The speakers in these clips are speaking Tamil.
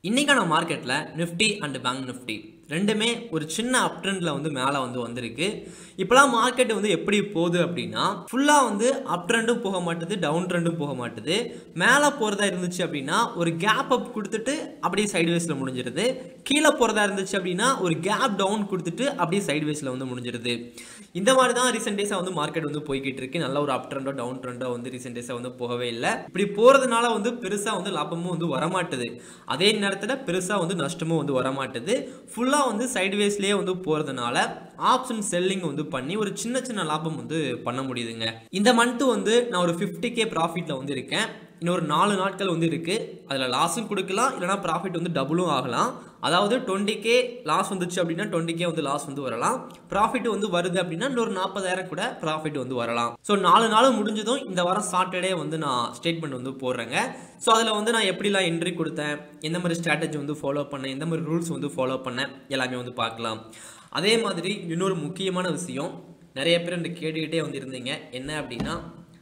இன்னைக்கான மார்க்கெட்டில் நிஃப்டி அண்ட் பேங்க் நிஃப்டி ரெண்டுமே ஒரு சின்ன அப் ட்ரெண்டில் வந்து மேலே வந்து வந்திருக்கு இப்போலாம் மார்க்கெட் வந்து எப்படி போகுது அப்படின்னா ஃபுல்லாக வந்து அப் ட்ரெண்டும் போக மாட்டுது டவுன் ட்ரெண்டும் போக மாட்டுது மேலே போகிறதா இருந்துச்சு அப்படின்னா ஒரு கேப் அப் கொடுத்துட்டு அப்படியே சைட்வேஸில் முடிஞ்சிருது கீழே போகிறதா இருந்துச்சு அப்படின்னா ஒரு கேப் டவுன் கொடுத்துட்டு அப்படியே சைட்வேஸில் வந்து முடிஞ்சிருது இந்த மாதிரி தான் ரீசெண்ட் டேஸாக வந்து மார்க்கெட் வந்து போய்கிட்டு இருக்கு நல்ல ஒரு அப் ட்ரெண்டோ டவுன் ட்ரெண்டோ வந்து ரீசெண்ட் டேஸாக வந்து போகவே இல்லை இப்படி போகிறதுனால வந்து பெருசாக வந்து லாபமும் வந்து வரமாட்டுது அதே நேரத்தில் பெருசாக வந்து நஷ்டமும் வந்து வரமாட்டுது ஃபுல்லாக வந்து சைட்வேஸ்லேயே வந்து போகிறதுனால ஆப்ஷன் செல்லிங் வந்து பண்ணி ஒரு சின்ன சின்ன லாபம் வந்து பண்ண முடியுதுங்க இந்த மந்த்து வந்து நான் ஒரு ஃபிஃப்டி கே ப்ராஃபிட்டில் வந்து இருக்கேன் இன்னொரு நாலு நாட்கள் வந்து இருக்குது அதில் லாஸும் கொடுக்கலாம் இல்லைனா ப்ராஃபிட் வந்து டபுளும் ஆகலாம் அதாவது டுவெண்ட்டி கே லாஸ் வந்துச்சு அப்படின்னா டுவெண்ட்டி கே வந்து லாஸ் வந்து வரலாம் ப்ராஃபிட் வந்து வருது அப்படின்னா இன்னொரு நாற்பதாயிரம் கூட ப்ராஃபிட் வந்து வரலாம் ஸோ நாலு நாள் முடிஞ்சதும் இந்த வாரம் சாட்டர்டே வந்து நான் ஸ்டேட்மெண்ட் வந்து போடுறேங்க ஸோ அதில் வந்து நான் எப்படிலாம் என்ட்ரி கொடுத்தேன் எந்த மாதிரி ஸ்ட்ராட்டஜி வந்து ஃபாலோ பண்ணேன் எந்த மாதிரி ரூல்ஸ் வந்து ஃபாலோ பண்ணேன் எல்லாமே வந்து பார்க்கலாம் அதே மாதிரி இன்னொரு முக்கியமான விஷயம் நிறைய பேர் இந்த கேட்டுக்கிட்டே வந்து இருந்தீங்க என்ன அப்படின்னா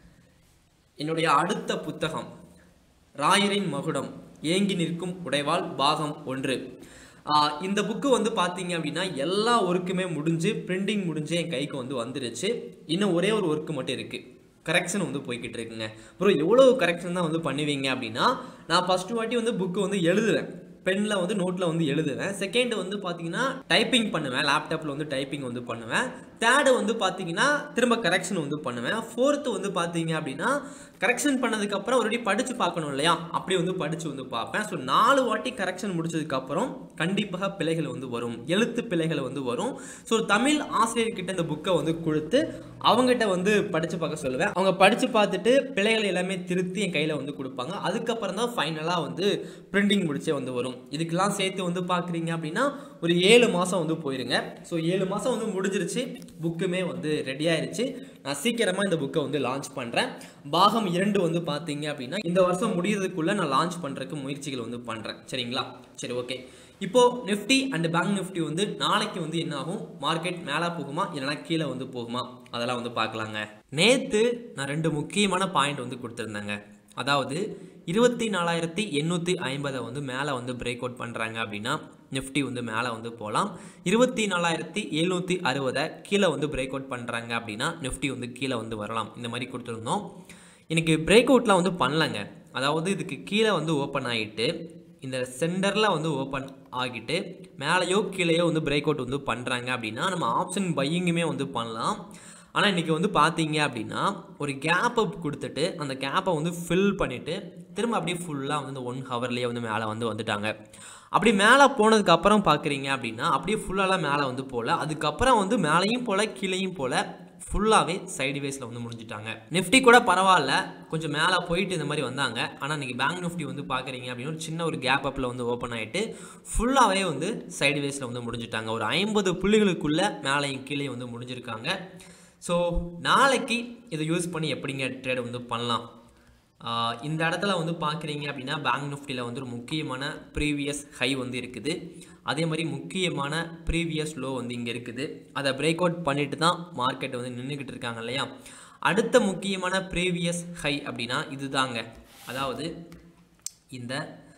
என்னுடைய அடுத்த புத்தகம் ராயரின் மகுடம் ஏங்கி நிற்கும் உடைவாள் பாகம் ஒன்று ஆஹ் இந்த புக்கு வந்து பார்த்தீங்க அப்படின்னா எல்லா ஒர்க்குமே முடிஞ்சு பிரிண்டிங் முடிஞ்சு என் கைக்கு வந்து வந்துருச்சு இன்னும் ஒரே ஒரு ஒர்க்கு மட்டும் இருக்குது கரெக்ஷன் வந்து போய்கிட்டு இருக்குங்க அப்புறம் எவ்வளோ கரெக்ஷன் தான் வந்து பண்ணுவீங்க அப்படின்னா நான் ஃபஸ்ட்டு வாட்டி வந்து புக்கு வந்து எழுதுவேன் பெனில் வந்து நோட்டில் வந்து எழுதுவேன் செகண்ட் வந்து பார்த்தீங்கன்னா டைப்பிங் பண்ணுவேன் லேப்டாப்பில் வந்து டைப்பிங் வந்து பண்ணுவேன் தேர்டு வந்து பார்த்தீங்கன்னா திரும்ப கரெக்ஷன் வந்து பண்ணுவேன் ஃபோர்த்து வந்து பார்த்தீங்க அப்படின்னா கரெக்ஷன் பண்ணதுக்கப்புறம் ஒரு வாட்டி படித்து பார்க்கணும் இல்லையா அப்படி வந்து படித்து வந்து பார்ப்பேன் ஸோ நாலு வாட்டி கரெக்ஷன் முடிச்சதுக்கப்புறம் கண்டிப்பாக பிழைகள் வந்து வரும் எழுத்து பிழைகள் வந்து வரும் ஸோ தமிழ் ஆசிரியர்கிட்ட இந்த புக்கை வந்து கொடுத்து அவங்ககிட்ட வந்து படித்து பார்க்க சொல்லுவேன் அவங்க படித்து பார்த்துட்டு பிழைகள் எல்லாமே திருத்தி என் கையில் வந்து கொடுப்பாங்க அதுக்கப்புறம் தான் ஃபைனலாக வந்து பிரிண்டிங் முடிச்சே வந்து வரும் இதுக்கெல்லாம் சேர்த்து வந்து பார்க்குறீங்க அப்படின்னா ஒரு ஏழு மாதம் வந்து போயிருங்க ஸோ ஏழு மாதம் வந்து முடிஞ்சிருச்சு புக்குமே வந்து ரெடி ஆயிருச்சு நான் சீக்கிரமாக இந்த புக்கை வந்து லான்ச் பண்ணுறேன் பாகம் இரண்டு வந்து பார்த்தீங்க அப்படின்னா இந்த வருஷம் முடியறதுக்குள்ளே நான் லான்ச் பண்ணுறதுக்கு முயற்சிகள் வந்து பண்ணுறேன் சரிங்களா சரி ஓகே இப்போ நிஃப்டி அண்ட் பேங்க் நிஃப்டி வந்து நாளைக்கு வந்து என்ன ஆகும் மார்க்கெட் மேலே போகுமா இல்லைனா கீழே வந்து போகுமா அதெல்லாம் வந்து பார்க்கலாங்க நேற்று நான் ரெண்டு முக்கியமான பாயிண்ட் வந்து கொடுத்துருந்தேங்க அதாவது இருபத்தி நாலாயிரத்தி எண்ணூற்றி ஐம்பதை வந்து மேலே வந்து பிரேக் அவுட் பண்ணுறாங்க அப்படின்னா நிஃப்டி வந்து மேலே வந்து போகலாம் இருபத்தி நாலாயிரத்தி எழுநூற்றி அறுபதை கீழே வந்து பிரேக் அவுட் பண்ணுறாங்க அப்படின்னா நிஃப்டி வந்து கீழே வந்து வரலாம் இந்த மாதிரி கொடுத்துருந்தோம் எனக்கு பிரேக் அவுட்லாம் வந்து பண்ணலங்க அதாவது இதுக்கு கீழே வந்து ஓப்பன் ஆகிட்டு இந்த சென்டரில் வந்து ஓப்பன் ஆகிட்டு மேலேயோ கீழேயோ வந்து பிரேக் அவுட் வந்து பண்ணுறாங்க அப்படின்னா நம்ம ஆப்ஷன் பையிங்குமே வந்து பண்ணலாம் ஆனால் இன்றைக்கி வந்து பார்த்தீங்க அப்படின்னா ஒரு கேப் அப் கொடுத்துட்டு அந்த கேப்பை வந்து ஃபில் பண்ணிவிட்டு திரும்ப அப்படியே ஃபுல்லாக வந்து ஒன் ஹவர்லேயே வந்து மேலே வந்து வந்துட்டாங்க அப்படி மேலே போனதுக்கு அப்புறம் பார்க்குறீங்க அப்படின்னா அப்படியே ஃபுல்லாலாம் மேலே வந்து போகல அதுக்கப்புறம் வந்து மேலேயும் போல கீழேயும் போல ஃபுல்லாகவே சைடு வேஸில் வந்து முடிஞ்சிட்டாங்க நிஃப்டி கூட பரவாயில்ல கொஞ்சம் மேலே போயிட்டு இந்த மாதிரி வந்தாங்க ஆனால் இன்றைக்கி பேங்க் நிஃப்டி வந்து பார்க்குறீங்க அப்படின்னு ஒரு சின்ன ஒரு கேப் அப்பில் வந்து ஓப்பன் ஆகிட்டு ஃபுல்லாகவே வந்து சைடு வேஸில் வந்து முடிஞ்சிட்டாங்க ஒரு ஐம்பது புள்ளிகளுக்குள்ளே மேலேயும் கீழே வந்து முடிஞ்சிருக்காங்க ஸோ நாளைக்கு இதை யூஸ் பண்ணி எப்படிங்க ட்ரேட் வந்து பண்ணலாம் ஆஹ் இந்த இடத்துல வந்து பார்க்குறீங்க அப்படின்னா பேங்க் நிஃப்டியில் வந்து ஒரு முக்கியமான ப்ரீவியஸ் ஹை வந்து இருக்குது அதே மாதிரி முக்கியமான ப்ரீவியஸ் லோ வந்து இங்கே இருக்குது அதை பிரேக் அவுட் பண்ணிட்டு தான் மார்க்கெட் வந்து நின்றுக்கிட்டு இருக்காங்க இல்லையா அடுத்த முக்கியமான ப்ரீவியஸ் ஹை அப்படின்னா இதுதாங்க அதாவது இந்த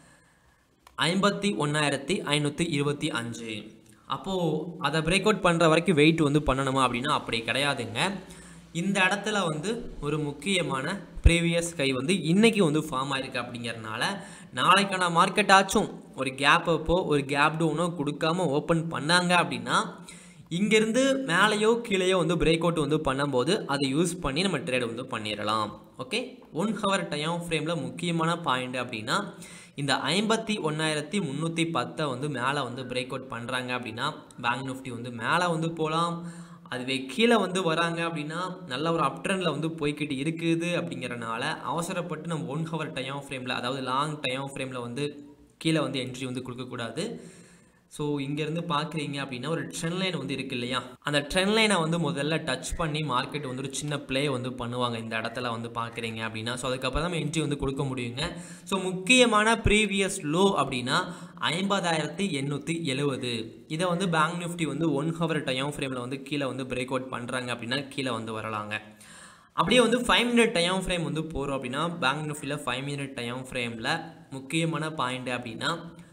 ஐம்பத்தி ஒன்றாயிரத்தி ஐநூற்றி இருபத்தி அஞ்சு அப்போது அதை பிரேக் அவுட் பண்ணுற வரைக்கும் வெயிட் வந்து பண்ணணுமா அப்படின்னா அப்படி கிடையாதுங்க இந்த இடத்துல வந்து ஒரு முக்கியமான ப்ரீவியஸ் கை வந்து இன்றைக்கி வந்து ஃபார்ம் ஆயிருக்கு அப்படிங்கிறனால நாளைக்கான மார்க்கெட் ஆச்சும் ஒரு கேப் அப்போ ஒரு கேப் டவுனோ கொடுக்காம ஓப்பன் பண்ணாங்க அப்படின்னா இங்கேருந்து மேலேயோ கீழேயோ வந்து பிரேக் அவுட் வந்து பண்ணும்போது அதை யூஸ் பண்ணி நம்ம ட்ரேட் வந்து பண்ணிடலாம் ஓகே ஒன் ஹவர் டைம் ஃப்ரேமில் முக்கியமான பாயிண்ட் அப்படின்னா இந்த ஐம்பத்தி ஒன்றாயிரத்தி முந்நூற்றி பத்தை வந்து மேலே வந்து பிரேக் அவுட் பண்ணுறாங்க அப்படின்னா பேங்க் நிஃப்டி வந்து மேலே வந்து போகலாம் அதுவே கீழே வந்து வராங்க அப்படின்னா நல்ல ஒரு அப் ட்ரெண்டில் வந்து போய்கிட்டு இருக்குது அப்படிங்கிறனால அவசரப்பட்டு நம்ம ஒன் ஹவர் டைம் ஃப்ரேமில் அதாவது லாங் டைம் ஃப்ரேமில் வந்து கீழே வந்து என்ட்ரி வந்து கொடுக்கக்கூடாது ஸோ இங்கேருந்து பார்க்குறீங்க அப்படின்னா ஒரு ட்ரெண்ட் லைன் வந்து இருக்கு இல்லையா அந்த ட்ரெண்ட் லைனை வந்து முதல்ல டச் பண்ணி மார்க்கெட் வந்து ஒரு சின்ன ப்ளே வந்து பண்ணுவாங்க இந்த இடத்துல வந்து பார்க்குறீங்க அப்படின்னா ஸோ அதுக்கப்புறம் தான் என்ட்ரி வந்து கொடுக்க முடியுங்க ஸோ முக்கியமான ப்ரீவியஸ் லோ அப்படின்னா ஐம்பதாயிரத்தி எண்ணூற்றி எழுவது இதை வந்து பேங்க் நிஃப்டி வந்து ஒன் ஹவர் டைம் ஃப்ரேமில் வந்து கீழே வந்து பிரேக் அவுட் பண்ணுறாங்க அப்படின்னா கீழே வந்து வரலாங்க அப்படியே வந்து ஃபைவ் மினிட் டைம் ஃப்ரேம் வந்து போகிறோம் அப்படின்னா பேங்க் நிஃப்டியில் ஃபைவ் மினிட் டைம் ஃப்ரேமில் முக்கியமான பாயிண்ட் அப்படின்னா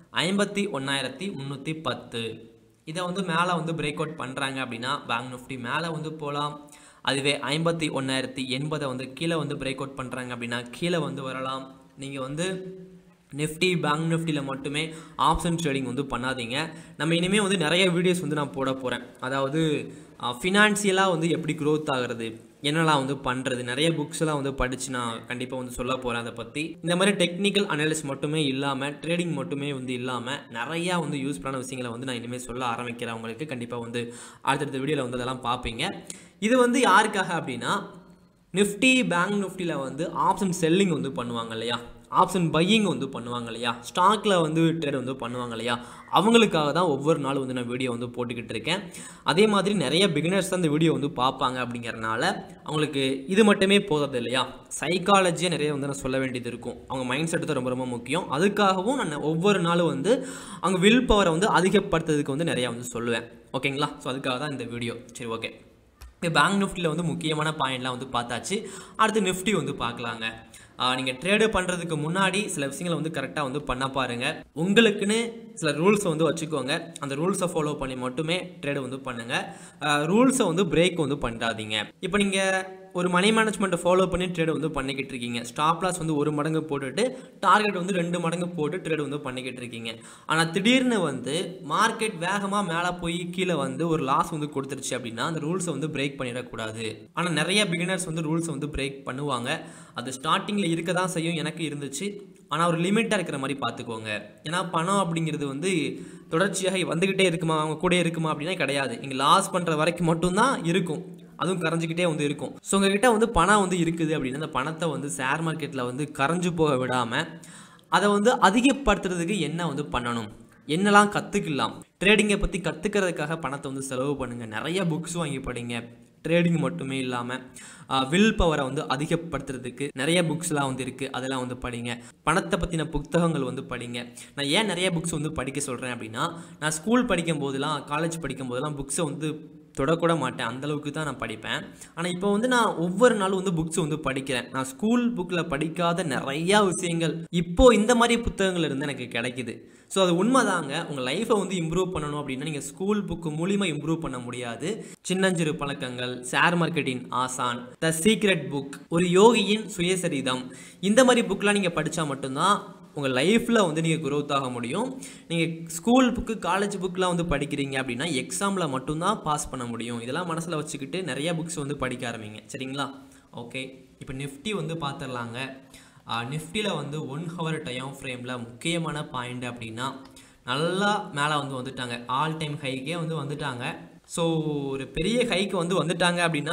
ஐம்பத்தி ஒன்றாயிரத்தி முந்நூற்றி பத்து இதை வந்து மேலே வந்து பிரேக் அவுட் பண்ணுறாங்க அப்படின்னா பேங்க் நிஃப்டி மேலே வந்து போகலாம் அதுவே ஐம்பத்தி ஒன்றாயிரத்தி எண்பதை வந்து கீழே வந்து பிரேக் அவுட் பண்ணுறாங்க அப்படின்னா கீழே வந்து வரலாம் நீங்கள் வந்து நிஃப்டி பேங்க் நிஃப்டியில் மட்டுமே ஆப்ஷன் ட்ரேடிங் வந்து பண்ணாதீங்க நம்ம இனிமேல் வந்து நிறைய வீடியோஸ் வந்து நான் போட போகிறேன் அதாவது ஃபினான்சியலாக வந்து எப்படி க்ரோத் ஆகிறது என்னெல்லாம் வந்து பண்ணுறது நிறைய புக்ஸ் எல்லாம் வந்து படித்து நான் கண்டிப்பாக வந்து சொல்ல போகிறேன் அதை பற்றி இந்த மாதிரி டெக்னிக்கல் அனாலிஸ் மட்டுமே இல்லாமல் ட்ரேடிங் மட்டுமே வந்து இல்லாமல் நிறையா வந்து யூஸ்ஃபுல்லான விஷயங்களை வந்து நான் இனிமேல் சொல்ல ஆரம்பிக்கிறேன் உங்களுக்கு கண்டிப்பாக வந்து அடுத்தடுத்த வீடியோவில் வந்து அதெல்லாம் பார்ப்பீங்க இது வந்து யாருக்காக அப்படின்னா நிஃப்டி பேங்க் நிஃப்டியில் வந்து ஆப்ஷன் செல்லிங் வந்து பண்ணுவாங்க இல்லையா ஆப்ஷன் பையிங் வந்து பண்ணுவாங்க இல்லையா ஸ்டாக்கில் வந்து ட்ரேட் வந்து பண்ணுவாங்க இல்லையா அவங்களுக்காக தான் ஒவ்வொரு நாளும் வந்து நான் வீடியோ வந்து போட்டுக்கிட்டு இருக்கேன் அதே மாதிரி நிறைய பிகினர்ஸ் தான் இந்த வீடியோ வந்து பார்ப்பாங்க அப்படிங்கிறனால அவங்களுக்கு இது மட்டுமே போதாது இல்லையா சைக்காலஜியாக நிறைய வந்து நான் சொல்ல வேண்டியது இருக்கும் அவங்க மைண்ட் செட் தான் ரொம்ப ரொம்ப முக்கியம் அதுக்காகவும் நான் ஒவ்வொரு நாளும் வந்து அவங்க வில் பவரை வந்து அதிகப்படுத்துறதுக்கு வந்து நிறையா வந்து சொல்லுவேன் ஓகேங்களா ஸோ அதுக்காக தான் இந்த வீடியோ சரி ஓகே இப்போ பேங்க் நிஃப்டியில் வந்து முக்கியமான பாயிண்ட்லாம் வந்து பார்த்தாச்சு அடுத்து நிஃப்டி வந்து பார்க்கலாங்க நீங்கள் ட்ரேடு பண்ணுறதுக்கு முன்னாடி சில விஷயங்களை வந்து கரெக்டாக வந்து பண்ண பாருங்கள் உங்களுக்குன்னு சில ரூல்ஸை வந்து வச்சுக்கோங்க அந்த ரூல்ஸை ஃபாலோ பண்ணி மட்டுமே ட்ரேடு வந்து பண்ணுங்கள் ரூல்ஸை வந்து பிரேக் வந்து பண்ணாதீங்க இப்போ நீங்கள் ஒரு மணி மேனேஜ்மெண்ட்டை ஃபாலோ பண்ணி ட்ரேடு வந்து பண்ணிக்கிட்டு இருக்கீங்க ஸ்டாப் லாஸ் வந்து ஒரு மடங்கு போட்டுட்டு டார்கெட் வந்து ரெண்டு மடங்கு போட்டு ட்ரேடு வந்து பண்ணிக்கிட்டு இருக்கீங்க ஆனால் திடீர்னு வந்து மார்க்கெட் வேகமாக மேலே போய் கீழே வந்து ஒரு லாஸ் வந்து கொடுத்துருச்சு அப்படின்னா அந்த ரூல்ஸை வந்து பிரேக் பண்ணிடக்கூடாது ஆனால் நிறைய பிகினர்ஸ் வந்து ரூல்ஸை வந்து பிரேக் பண்ணுவாங்க அது ஸ்டார்டிங்கில் இருக்க தான் செய்யும் எனக்கு இருந்துச்சு ஆனால் ஒரு லிமிட்டாக இருக்கிற மாதிரி பார்த்துக்கோங்க ஏன்னா பணம் அப்படிங்கிறது வந்து தொடர்ச்சியாக வந்துக்கிட்டே இருக்குமா அவங்க கூட இருக்குமா அப்படின்னா கிடையாது நீங்கள் லாஸ் பண்ணுற வரைக்கும் மட்டும்தான் இருக்கும் அதுவும் கரைஞ்சிக்கிட்டே வந்து இருக்கும் ஸோ உங்ககிட்ட வந்து பணம் வந்து இருக்குது அப்படின்னா அந்த பணத்தை வந்து ஷேர் மார்க்கெட்டில் வந்து கரைஞ்சு போக விடாமல் அதை வந்து அதிகப்படுத்துறதுக்கு என்ன வந்து பண்ணணும் என்னெல்லாம் கற்றுக்கலாம் ட்ரேடிங்கை பற்றி கற்றுக்கிறதுக்காக பணத்தை வந்து செலவு பண்ணுங்கள் நிறைய புக்ஸ் வாங்கி படிங்க ட்ரேடிங் மட்டுமே இல்லாமல் வில் பவரை வந்து அதிகப்படுத்துறதுக்கு நிறைய புக்ஸ்லாம் வந்து இருக்குது அதெல்லாம் வந்து படிங்க பணத்தை பற்றின புத்தகங்கள் வந்து படிங்க நான் ஏன் நிறைய புக்ஸ் வந்து படிக்க சொல்கிறேன் அப்படின்னா நான் ஸ்கூல் படிக்கும் போதெல்லாம் காலேஜ் படிக்கும் போதெல்லாம் புக்ஸை வந்து தொடக்கூட மாட்டேன் அந்தளவுக்கு தான் நான் படிப்பேன் ஆனால் இப்போ வந்து நான் ஒவ்வொரு நாளும் வந்து புக்ஸ் வந்து படிக்கிறேன் நான் ஸ்கூல் புக்கில் படிக்காத நிறையா விஷயங்கள் இப்போ இந்த மாதிரி புத்தகங்கள் இருந்து எனக்கு கிடைக்குது ஸோ அது உண்மைதாங்க உங்கள் லைஃப்பை வந்து இம்ப்ரூவ் பண்ணணும் அப்படின்னா நீங்கள் ஸ்கூல் புக்கு மூலிமா இம்ப்ரூவ் பண்ண முடியாது சின்னஞ்சிறு பழக்கங்கள் ஷேர் மார்க்கெட்டின் ஆசான் த சீக்ரெட் புக் ஒரு யோகியின் சுயசரிதம் இந்த மாதிரி புக்லாம் நீங்கள் படித்தா மட்டும்தான் உங்கள் லைஃப்பில் வந்து நீங்கள் growth ஆக முடியும் நீங்கள் ஸ்கூல் புக்கு காலேஜ் புக்கெலாம் வந்து படிக்கிறீங்க அப்படின்னா எக்ஸாமில் மட்டும்தான் பாஸ் பண்ண முடியும் இதெல்லாம் மனசில் வச்சுக்கிட்டு நிறைய புக்ஸ் வந்து படிக்க ஆரம்பிங்க சரிங்களா ஓகே இப்போ நிஃப்டி வந்து பார்த்துடலாங்க நிஃப்டியில் வந்து ஒன் ஹவர் டைம் ஃப்ரேமில் முக்கியமான பாயிண்ட் அப்படின்னா நல்லா மேலே வந்து வந்துட்டாங்க ஆல் டைம் ஹைக்கே வந்து வந்துட்டாங்க ஸோ ஒரு பெரிய ஹைக்கு வந்து வந்துட்டாங்க அப்படின்னா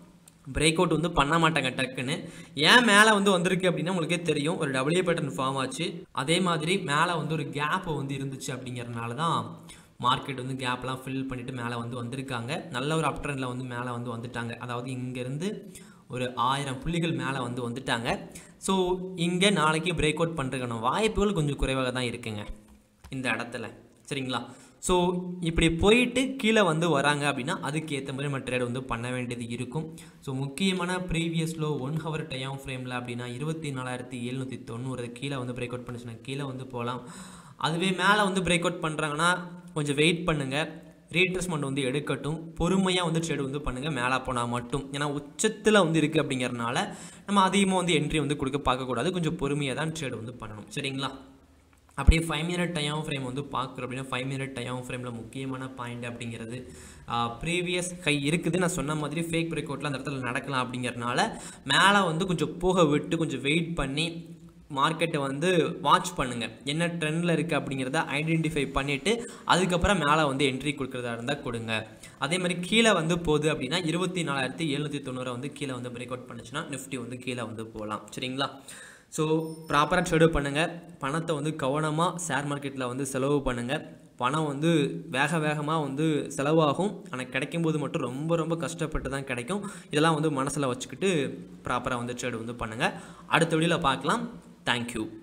பிரேக் அவுட் வந்து பண்ண மாட்டாங்க டக்குன்னு ஏன் மேலே வந்து வந்திருக்கு அப்படின்னா உங்களுக்கே தெரியும் ஒரு டபிள்யூ பேட்டர்ன் ஃபார்ம் ஆச்சு அதே மாதிரி மேலே வந்து ஒரு கேப் வந்து இருந்துச்சு அப்படிங்கிறனால தான் மார்க்கெட் வந்து கேப்லாம் ஃபில் பண்ணிட்டு மேலே வந்து வந்திருக்காங்க நல்ல ஒரு அப் ட்ரெண்டில் வந்து மேலே வந்து வந்துட்டாங்க அதாவது இங்கேருந்து ஒரு ஆயிரம் புள்ளிகள் மேலே வந்து வந்துட்டாங்க ஸோ இங்கே நாளைக்கு பிரேக் அவுட் பண்ணுறதுக்கான வாய்ப்புகள் கொஞ்சம் குறைவாக தான் இருக்குங்க இந்த இடத்துல சரிங்களா ஸோ இப்படி போயிட்டு கீழே வந்து வராங்க அப்படின்னா அதுக்கு ஏற்ற மாதிரி நம்ம ட்ரேட் வந்து பண்ண வேண்டியது இருக்கும் ஸோ முக்கியமான ப்ரீவியஸ்லோ ஒன் ஹவர் டைம் ஃப்ரேமில் அப்படின்னா இருபத்தி நாலாயிரத்தி எழுநூற்றி தொண்ணூறு கீழே வந்து பிரேக் அவுட் பண்ணுச்சுன்னா கீழே வந்து போகலாம் அதுவே மேலே வந்து பிரேக் அவுட் பண்ணுறாங்கன்னா கொஞ்சம் வெயிட் பண்ணுங்கள் ரீட்ரெஸ்மெண்ட் வந்து எடுக்கட்டும் பொறுமையாக வந்து ட்ரேட் வந்து பண்ணுங்கள் மேலே போனால் மட்டும் ஏன்னா உச்சத்தில் வந்து இருக்குது அப்படிங்கிறனால நம்ம அதிகமாக வந்து என்ட்ரி வந்து கொடுக்க பார்க்கக்கூடாது கொஞ்சம் பொறுமையாக தான் ட்ரேட் வந்து பண்ணணும் சரிங்களா அப்படியே ஃபைவ் மினிட் டைம் ஃப்ரேம் வந்து பார்க்குறோம் அப்படின்னா ஃபைவ் மினிட் டைம் ஃப்ரேமில் முக்கியமான பாயிண்ட் அப்படிங்கிறது ப்ரீவியஸ் கை இருக்குது நான் சொன்ன மாதிரி ஃபேக் பிரேக் அவுட்டில் அந்த இடத்துல நடக்கலாம் அப்படிங்கிறனால மேலே வந்து கொஞ்சம் போக விட்டு கொஞ்சம் வெயிட் பண்ணி மார்க்கெட்டை வந்து வாட்ச் பண்ணுங்கள் என்ன ட்ரெண்டில் இருக்குது அப்படிங்கிறத ஐடென்டிஃபை பண்ணிவிட்டு அதுக்கப்புறம் மேலே வந்து என்ட்ரி கொடுக்குறதா இருந்தால் கொடுங்க அதே மாதிரி கீழே வந்து போகுது அப்படின்னா இருபத்தி நாலாயிரத்தி எழுநூற்றி தொண்ணூறை வந்து கீழே வந்து பிரேக் அவுட் பண்ணுச்சுன்னா நிஃப்டி வந்து கீழே வந்து போகலாம் சரிங்களா ஸோ ப்ராப்பராக ட்ரேடு பண்ணுங்கள் பணத்தை வந்து கவனமாக ஷேர் மார்க்கெட்டில் வந்து செலவு பண்ணுங்கள் பணம் வந்து வேக வேகமாக வந்து செலவாகும் ஆனால் கிடைக்கும்போது மட்டும் ரொம்ப ரொம்ப கஷ்டப்பட்டு தான் கிடைக்கும் இதெல்லாம் வந்து மனசில் வச்சுக்கிட்டு ப்ராப்பராக வந்து ட்ரேடு வந்து பண்ணுங்கள் அடுத்த வீடியோவில் பார்க்கலாம் தேங்க்யூ